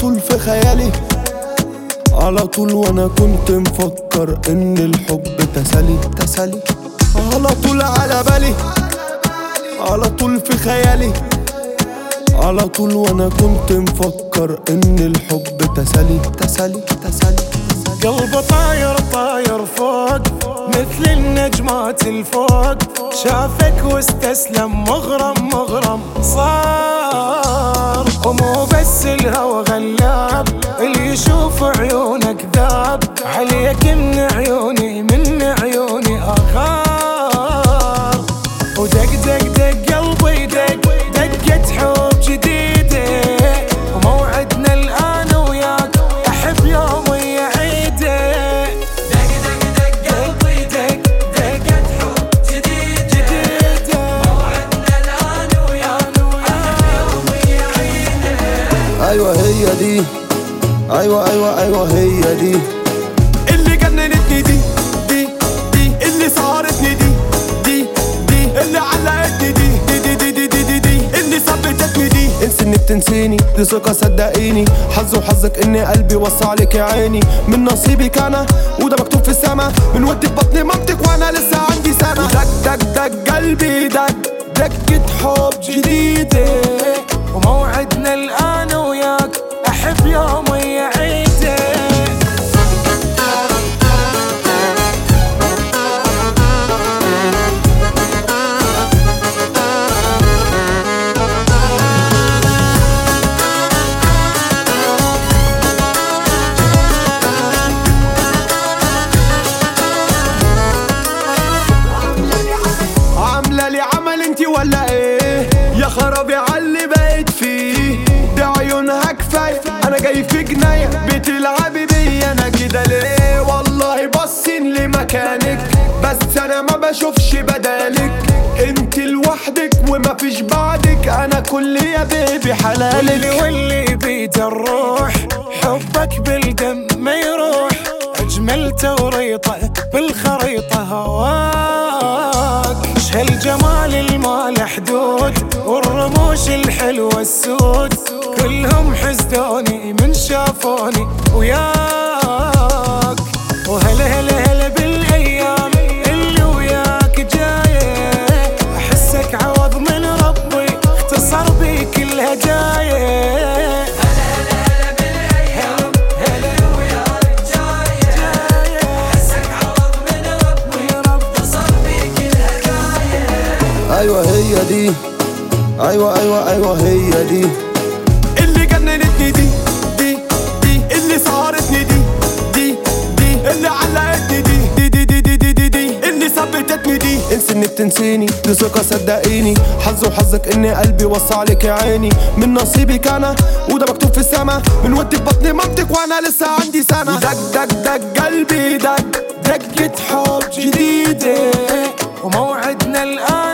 طول في خيالي على طول وانا كنت مفكر ان الحب تسالي تسالي على طول على بالي على طول في خيالي على طول وانا كنت مفكر ان الحب تسالي تسالي تسالي قلبه طاير طاير فوق مثل النجمات الفوق شافك واستسلم مغرم مغرم صار ومو بس الهوى غلاب اللي يشوف عيونك ذاب عليك من عيوني من عيوني اخار ودق دق دق قلبي دق دقة حب جديدة وموعدنا الآن وياك أحب يوم يعيده دق دق دق قلبي دق دقة حب جديدة موعدنا الآن وياك أحب يوم يعيده ايوه هي دي ايوه ايوه ايوه هي دي اللي جننتني دي دي دي اللي سهرتني دي دي دي اللي علقتني دي دي دي دي دي دي, دي, دي اللي ثبتتني دي انسي انك تنسيني دي ثقة صدقيني حظ وحظك ان قلبي وصى عليك يا عيني من نصيبك انا وده مكتوب في السما من ودي في بطن مامتك وانا لسه عندي سنة دق دق دق قلبي دق دقة حب جديدة وموعدنا الآن وياك أحب يوم يعيده عاملة لي عمل انتي ولا ايه يا خرابي عاللي بقيت فيه ده عيونها كفاية انا جاي في جناية بتلعبي بيا انا كده ليه والله باصين لمكانك بس انا ما بشوفش بدالك انت لوحدك وما فيش بعدك انا كل يا بيبي حلالك واللي واللي بيد الروح حبك بالدم ما يروح اجمل توريطه بالخريطه هواك ش هالجمال المال حدود والرموش الحلوه السود كلهم حسدوني من شافوني وياك وهلا هلا هلا بالايام اللي وياك جايه احسك عوض من ربي اختصر بي كل هدايا ايوه هي دي ايوه ايوه ايوه هي دي اللي جننتني دي دي دي اللي سهرتني دي دي دي اللي علقتني دي دي دي دي دي دي, دي, دي اللي ثبتتني دي انسي انك تنسيني دي ثقة صدقيني حظ وحظك ان قلبي وصى عليك يا عيني من نصيبك انا وده مكتوب في السما من ودي في بطن مامتك وانا لسه عندي سنة ودق دق دق قلبي دق دقة حب جديدة وموعدنا الآن